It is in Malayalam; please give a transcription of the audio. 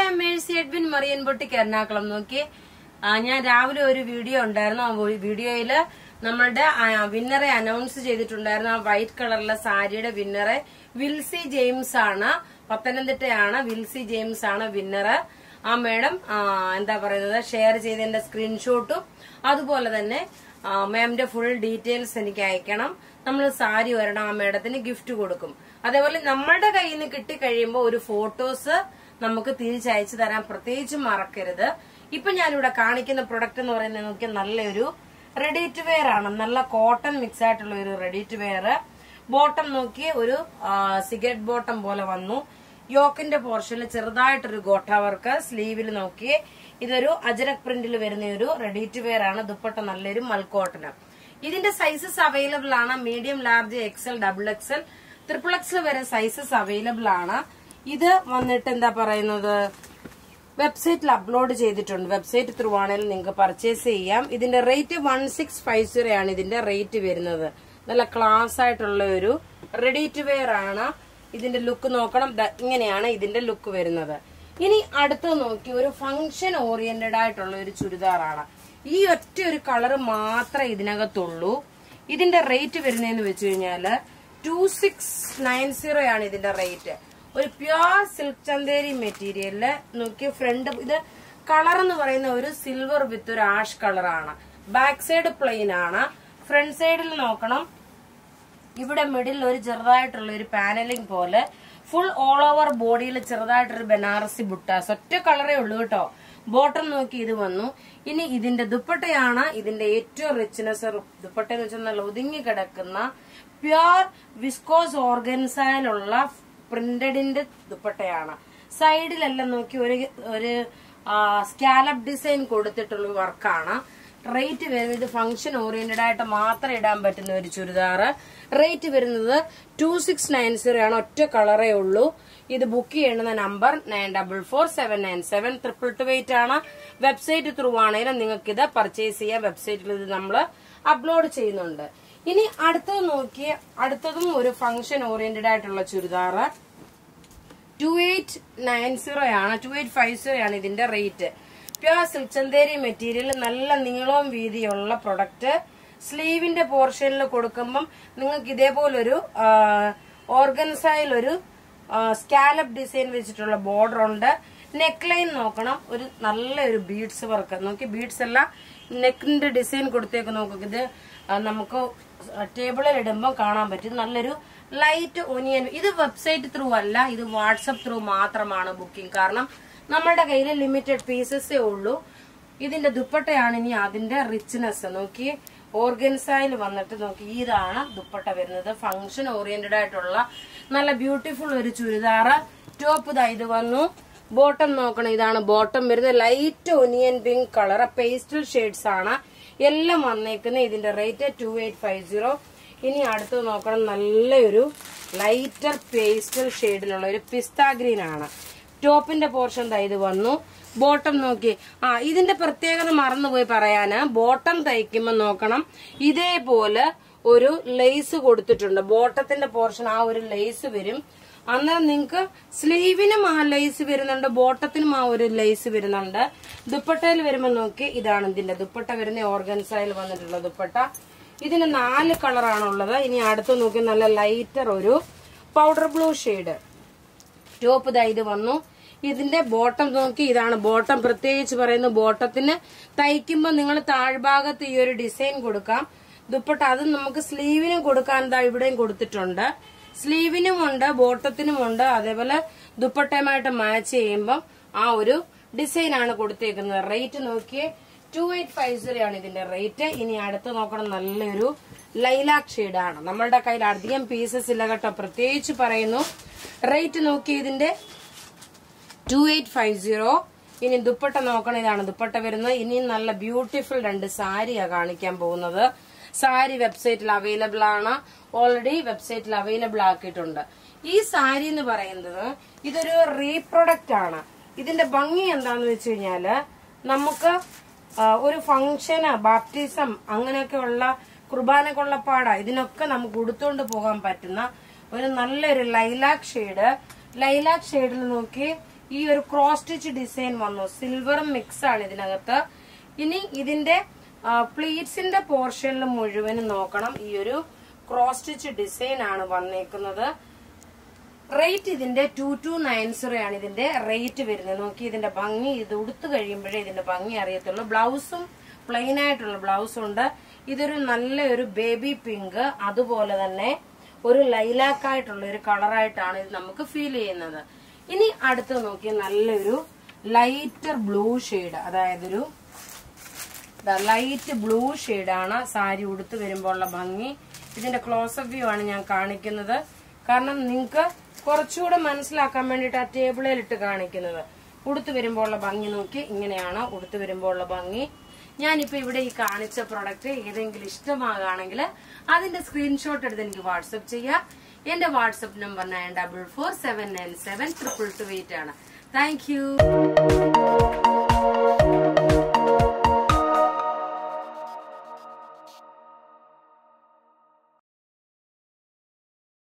മേഴ്സി എഡ്വിൻ മറിയൻ പൊട്ടിക്ക് എറണാകുളം നോക്കി ആ, ഞാൻ രാവിലെ ഒരു വീഡിയോ ഉണ്ടായിരുന്നു ആ വീഡിയോയില് നമ്മളുടെ വിന്നറെ അനൗൺസ് ചെയ്തിട്ടുണ്ടായിരുന്നു ആ വൈറ്റ് കളറിലെ സാരിയുടെ വിന്നറെ വിൽസി ജെയിംസ് ആണ് പത്തനംതിട്ടയാണ് വിൽസി ജെയിംസ് ആണ് വിന്നറ് ആ മേഡം എന്താ പറയുന്നത് ഷെയർ ചെയ്തതിന്റെ സ്ക്രീൻഷോട്ടും അതുപോലെ തന്നെ മാമിന്റെ ഫുൾ ഡീറ്റെയിൽസ് എനിക്ക് അയക്കണം നമ്മൾ സാരി ഒരെണ്ണം ആ മേഡത്തിന് ഗിഫ്റ്റ് കൊടുക്കും അതേപോലെ നമ്മളുടെ കയ്യിൽ നിന്ന് കിട്ടിക്കഴിയുമ്പോൾ ഒരു ഫോട്ടോസ് നമുക്ക് തിരിച്ചയച്ചു തരാൻ പ്രത്യേകിച്ച് മറക്കരുത് ഇപ്പൊ ഞാനിവിടെ കാണിക്കുന്ന പ്രൊഡക്റ്റ് എന്ന് പറയുന്നത് നോക്കി നല്ലൊരു റെഡി ടു വെയർ ആണ് നല്ല കോട്ടൺ മിക്സ് ആയിട്ടുള്ള ഒരു റെഡി ടു വെയർ ബോട്ടം നോക്കി ഒരു സിഗരറ്റ് ബോട്ടം പോലെ വന്നു യോക്കിന്റെ പോർഷനിൽ ചെറുതായിട്ടൊരു ഗോട്ട വർക്ക് സ്ലീവിൽ നോക്കി ഇതൊരു അജരക് പ്രിന്റിൽ വരുന്ന ഒരു റെഡി ടു വെയർ ആണ് ദുപ്പട്ട നല്ലൊരു മൽക്കോട്ടന് ഇതിന്റെ സൈസസ് അവൈലബിൾ ആണ് medium large XL double XL triple XL വരെ സൈസസ് അവൈലബിൾ ആണ് ഇത് വന്നിട്ട് എന്താ പറയുന്നത് വെബ്സൈറ്റിൽ അപ്ലോഡ് ചെയ്തിട്ടുണ്ട് വെബ്സൈറ്റ് ത്രൂ ആണെങ്കിൽ നിങ്ങൾക്ക് പർച്ചേസ് ചെയ്യാം ഇതിന്റെ rate one six five zero ആണ് ഇതിന്റെ റേറ്റ് വരുന്നത് നല്ല ക്ലാസ് ആയിട്ടുള്ള ഒരു റെഡി ടു വെയർ ആണ് ഇതിന്റെ ലുക്ക് നോക്കണം ദാ ഇങ്ങനെയാണ് ഇതിന്റെ ലുക്ക് വരുന്നത് ഇനി അടുത്ത് നോക്കി ഒരു ഫംഗ്ഷൻ ഓറിയന്റഡ് ആയിട്ടുള്ള ഒരു ചുരിദാറാണ് ഈ ഒറ്റ ഒരു കളർ മാത്രമേ ഇതിനകത്തുള്ളൂ ഇതിന്റെ റേറ്റ് വരുന്നതെന്ന് വെച്ച് കഴിഞ്ഞാല് ടു സിക്സ് നയൻ സീറോ ആണ് ഇതിന്റെ റേറ്റ് ഒരു പ്യുവർ സിൽക്ക് ചന്തേരി മെറ്റീരിയലില് നോക്കി ഫ്രണ്ട് ഇത് കളർ എന്ന് പറയുന്ന ഒരു സിൽവർ വിത്ത് ഒരു ആഷ് കളറാണ് ബാക്ക് സൈഡ് പ്ലെയിൻ ആണ് ഫ്രണ്ട് സൈഡിൽ നോക്കണം ഇവിടെ മിഡിൽ ഒരു ചെറുതായിട്ടുള്ള ഒരു പാനലിംഗ് പോലെ ഫുൾ ഓൾ ഓവർ ബോഡിയിൽ ചെറുതായിട്ടൊരു ബനാറസി ബുട്ടാസ് ഒറ്റ കളറേ ഉള്ളൂ കേട്ടോ ബോട്ടം നോക്കി ഇത് വന്നു ഇനി ഇതിന്റെ ദുപ്പട്ടയാണ് ഇതിന്റെ ഏറ്റവും റിച്ച്നെസ് ദുപ്പട്ട എന്ന് വെച്ചാൽ നല്ല ഒതുങ്ങി കിടക്കുന്ന പ്യുർ വിസ്കോസ് ഓർഗൻസയിലുള്ള പ്രിന്റഡിന്റെ ദുപ്പട്ടയാണ് സൈഡിലെല്ലാം നോക്കി ഒരു ഒരു സ്കാലപ്പ് ഡിസൈൻ കൊടുത്തിട്ടുള്ള വർക്കാണ് റേറ്റ് വരുന്നത് ഇത് ഫംഗ്ഷൻ ഓറിയന്റഡ് ആയിട്ട് മാത്രം ഇടാൻ പറ്റുന്ന ഒരു ചുരിദാർ റേറ്റ് വരുന്നത് ടു സിക്സ് നയൻ സീറോ ആണ് ഒറ്റ കളറേ ഉള്ളൂ ഇത് ബുക്ക് ചെയ്യുന്ന number nine double four seven nine seven triple two wait ആണ് വെബ്സൈറ്റ് ത്രൂ ആണെങ്കിലും നിങ്ങൾക്ക് ഇത് പർച്ചേസ് ചെയ്യാം വെബ്സൈറ്റിൽ ഇത് നമ്മൾ അപ്ലോഡ് ചെയ്യുന്നുണ്ട് ഇനി അടുത്തത് നോക്കി അടുത്തതും ഒരു ഫംഗ്ഷൻ ഓറിയന്റഡ് ആയിട്ടുള്ള churidar two eight nine zero ആണ് ടു എയ്റ്റ് ഫൈവ് സീറോ ആണ് ഇതിന്റെ rate pure silk Chanderi material നല്ല നീളവും വീതിയുള്ള പ്രൊഡക്റ്റ് സ്ലീവിന്റെ പോർഷനിൽ കൊടുക്കുമ്പം നിങ്ങൾക്ക് ഇതേപോലൊരു ഓർഗൻസയിൽ ഒരു സ്കാലപ്പ് ഡിസൈൻ വെച്ചിട്ടുള്ള ബോർഡർ ഉണ്ട് നെക്ക് ലൈൻ നോക്കണം ഒരു നല്ലൊരു ബീഡ്സ് വർക്ക് നോക്കി ബീഡ്സ് എല്ലാം നെക്കിന്റെ ഡിസൈൻ കൊടുത്തേക്ക് നോക്കുക ഇത് ആ, നമുക്ക് ടേബിളിൽ ഇടുമ്പോൾ കാണാൻ പറ്റും നല്ലൊരു ലൈറ്റ് ഒനിയൻ ഇത് വെബ്സൈറ്റ് ത്രൂ അല്ല ഇത് വാട്സപ്പ് ത്രൂ മാത്രമാണ് ബുക്കിംഗ് കാരണം നമ്മളുടെ കയ്യിൽ ലിമിറ്റഡ് പീസസേ ഉള്ളൂ ഇതിന്റെ ദുപ്പട്ടയാണ് ഇനി അതിന്റെ റിച്ച്നെസ് നോക്കി ഓർഗൻസയിൽ വന്നിട്ട് നോക്കി ഇതാണ് ദുപ്പട്ട വരുന്നത് ഫംഗ്ഷൻ ഓറിയന്റഡ് ആയിട്ടുള്ള നല്ല ബ്യൂട്ടിഫുൾ ഒരു ചുരിദാറ് ടോപ്പ് ഇതാ ഇത് വന്നു ബോട്ടം നോക്കണം ഇതാണ് ബോട്ടം വരുന്നത് light onion pink colour pastel shades ആണ് എല്ലാം വന്നേക്കുന്ന ഇതിന്റെ rate two eight five zero ഇനി അടുത്ത് നോക്കണം നല്ലൊരു ലൈറ്റർ പേസ്റ്റൽ ഷെയ്ഡിലുള്ള ഒരു പിസ്ത ഗ്രീൻ ആണ് ടോപ്പിന്റെ പോർഷൻ ദാ ഇത് വന്നു ബോട്ടം നോക്കി ആ ഇതിന്റെ പ്രത്യേകത മറന്നുപോയി പറയാന് ബോട്ടം തയ്ക്കുമ്പോൾ നോക്കണം ഇതേപോലെ ഒരു ലേസ് കൊടുത്തിട്ടുണ്ട് ബോട്ടത്തിന്റെ പോർഷൻ ആ ഒരു ലേസ് വരും അന്നേരം നിങ്ങൾക്ക് സ്ലീവിനും ആ ലേസ് വരുന്നുണ്ട് ബോട്ടത്തിനും ആ ഒരു ലേസ് വരുന്നുണ്ട് ദുപ്പട്ടയിൽ വരുമ്പോൾ നോക്കി ഇതാണ് ഇതിന്റെ ദുപ്പട്ട വരുന്ന ഓർഗൻസയിൽ വന്നിട്ടുള്ള ദുപ്പട്ട ഇതിന് നാല് കളറാണുള്ളത് ഇനി അടുത്ത് നോക്കി നല്ല ലൈറ്റർ ഒരു പൗഡർ ബ്ലൂ ഷെയ്ഡ് ടോപ്പ് ഇതാ ഇത് വന്നു ഇതിന്റെ ബോട്ടം നോക്കി ഇതാണ് ബോട്ടം പ്രത്യേകിച്ച് പറയുന്ന ബോട്ടത്തിന് തയ്ക്കുമ്പോൾ നിങ്ങൾ താഴ്ഭാഗത്ത് ഈ ഒരു ഡിസൈൻ കൊടുക്കാം ദുപ്പട്ട അത് നമുക്ക് സ്ലീവിനും കൊടുക്കാൻ ദാ ഇവിടെയും കൊടുത്തിട്ടുണ്ട് സ്ലീവിനും ഉണ്ട് ബോട്ടത്തിനും ഉണ്ട് അതേപോലെ ദുപ്പട്ടയുമായിട്ട് മാച്ച് ചെയ്യുമ്പം ആ ഒരു ഡിസൈൻ ആണ് കൊടുത്തേക്കുന്നത് റേറ്റ് നോക്കിയേ ടു എയ്റ്റ് ഫൈവ് സീറോ ആണ് ഇതിന്റെ റേറ്റ് ഇനി അടുത്ത് നോക്കണം നല്ലൊരു ലൈലാക് ഷെയ്ഡാണ് നമ്മളുടെ കയ്യിൽ അധികം പീസസ് ഇല്ല കേട്ടോ പ്രത്യേകിച്ച് പറയുന്നു റേറ്റ് നോക്കി ഇതിന്റെ ടു എയ്റ്റ് ഫൈവ് സീറോ ഇനി ദുപ്പട്ട നോക്കണം ഇതാണ് ദുപ്പട്ട വരുന്നത് ഇനി നല്ല ബ്യൂട്ടിഫുൾ രണ്ട് സാരിയാ കാണിക്കാൻ പോകുന്നത് സാരി വെബ്സൈറ്റിൽ അവൈലബിൾ ആണ് ഓൾറെഡി വെബ്സൈറ്റിൽ അവൈലബിൾ ആക്കിയിട്ടുണ്ട് ഈ സാരി എന്ന് പറയുന്നത് ഇതൊരു റീപ്രൊഡക്റ്റ് ആണ് ഇതിന്റെ ഭംഗി എന്താന്ന് വെച്ച് കഴിഞ്ഞാല് നമുക്ക് ആ, ഒരു ഫംഗ്ഷന് ബാപ്റ്റിസം അങ്ങനെയൊക്കെയുള്ള കുർബാന കൊള്ളപ്പാട ഇതിനൊക്കെ നമുക്ക് ഉടുത്തുകൊണ്ട് പോകാൻ പറ്റുന്ന ഒരു നല്ലൊരു ലൈലാക് ഷെയ്ഡ് ലൈലാക് ഷെയ്ഡിൽ നോക്കി ഈ ഒരു ക്രോസ് സ്റ്റിച്ച് ഡിസൈൻ വന്നു സിൽവറും മിക്സ് ആണ് ഇതിനകത്ത് ഇനി ഇതിന്റെ പ്ലീറ്റ്സിന്റെ പോർഷനിൽ മുഴുവനും നോക്കണം ഈ ഒരു ക്രോസ് സ്റ്റിച്ച് ഡിസൈൻ ആണ് വന്നേക്കുന്നത് റേറ്റ് ഇതിന്റെ ടു ടു നയൻ സീറോ ആണ് ഇതിന്റെ റേറ്റ് വരുന്നത് നോക്കി ഇതിന്റെ ഭംഗി ഇത് ഉടുത്തു കഴിയുമ്പോഴേ ഇതിന്റെ ഭംഗി അറിയത്തുള്ളൂ ബ്ലൗസും പ്ലെയിൻ ആയിട്ടുള്ള ബ്ലൗസ് ഉണ്ട് ഇതൊരു നല്ല ഒരു ബേബി പിങ്ക് അതുപോലെ തന്നെ ഒരു ലൈലാക്ക് ആയിട്ടുള്ള ഒരു കളറായിട്ടാണ് ഇത് നമുക്ക് ഫീൽ ചെയ്യുന്നത് ഇനി അടുത്ത് നോക്കി നല്ലൊരു ലൈറ്റർ ബ്ലൂ ഷെയ്ഡ് അതായത് ഒരു ലൈറ്റ് ബ്ലൂ ആണ് സാരി ഉടുത്ത് വരുമ്പോൾ ഉള്ള ഭംഗി ഇതിന്റെ ക്ലോസപ്പ് വ്യൂ ആണ് ഞാൻ കാണിക്കുന്നത് കാരണം നിങ്ങൾക്ക് കുറച്ചുകൂടെ മനസ്സിലാക്കാൻ വേണ്ടിയിട്ട് ആ ടേബിളിൽ ഇട്ട് കാണിക്കുന്നത് ഉടുത്ത് വരുമ്പോൾ ഉള്ള ഭംഗി നോക്കി ഇങ്ങനെയാണ് ഉടുത്ത് വരുമ്പോൾ ഉള്ള ഭംഗി ഞാനിപ്പോ ഇവിടെ ഈ കാണിച്ച പ്രൊഡക്റ്റ് ഏതെങ്കിലും ഇഷ്ടമാകുകയാണെങ്കിൽ അതിന്റെ സ്ക്രീൻഷോട്ട് എടുത്ത് എനിക്ക് വാട്സപ്പ് ചെയ്യാം എന്റെ WhatsApp number nine double four seven nine seven triple two eight ആണ് താങ്ക് യു